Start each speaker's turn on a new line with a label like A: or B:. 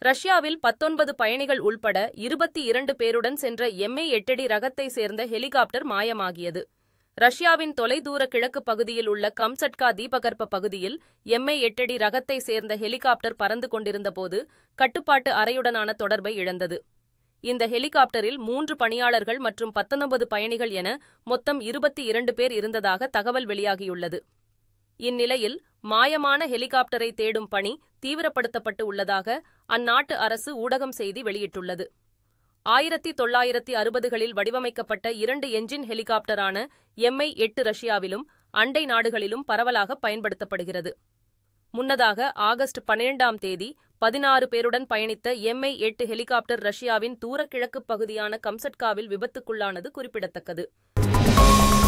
A: ரஷ்யாவில் பத்தொன்பது பயணிகள் உள்பட இருபத்தி இரண்டு பேருடன் சென்ற எம்ஏ எட்டடி ரகத்தை சேர்ந்த ஹெலிகாப்டர் மாயமாகியது ரஷ்யாவின் தொலைதூர கிழக்கு பகுதியில் உள்ள கம்சட்கா தீபகற்ப பகுதியில் எம்ஏ எட்டடி ரகத்தை சேர்ந்த ஹெலிகாப்டர் பறந்து கொண்டிருந்தபோது கட்டுப்பாட்டு அறையுடனான தொடர்பை இழந்தது இந்த ஹெலிகாப்டரில் மூன்று பணியாளர்கள் மற்றும் பத்தொன்பது பயணிகள் என மொத்தம் இருபத்தி இரண்டு பேர் இருந்ததாக தகவல் வெளியாகியுள்ளது இந்நிலையில் மாயமான ஹெலிகாப்டரை தேடும் பணி தீவிரப்படுத்தப்பட்டு உள்ளதாக அந்நாட்டு அரசு ஊடகம் செய்தி வெளியிட்டுள்ளது ஆயிரத்தி தொள்ளாயிரத்தி அறுபதுகளில் வடிவமைக்கப்பட்ட இரண்டு என்ஜின் ஹெலிகாப்டரான எம்ஐ எட்டு ரஷ்யாவிலும் அண்டை நாடுகளிலும் பரவலாக பயன்படுத்தப்படுகிறது முன்னதாக ஆகஸ்ட் பன்னிரண்டாம் தேதி பதினாறு பேருடன் பயணித்த எம்ஐ எட்டு ஹெலிகாப்டர் ரஷ்யாவின் தூரக்கிழக்கு பகுதியான கம்சட்காவில் விபத்துக்குள்ளானது குறிப்பிடத்தக்கது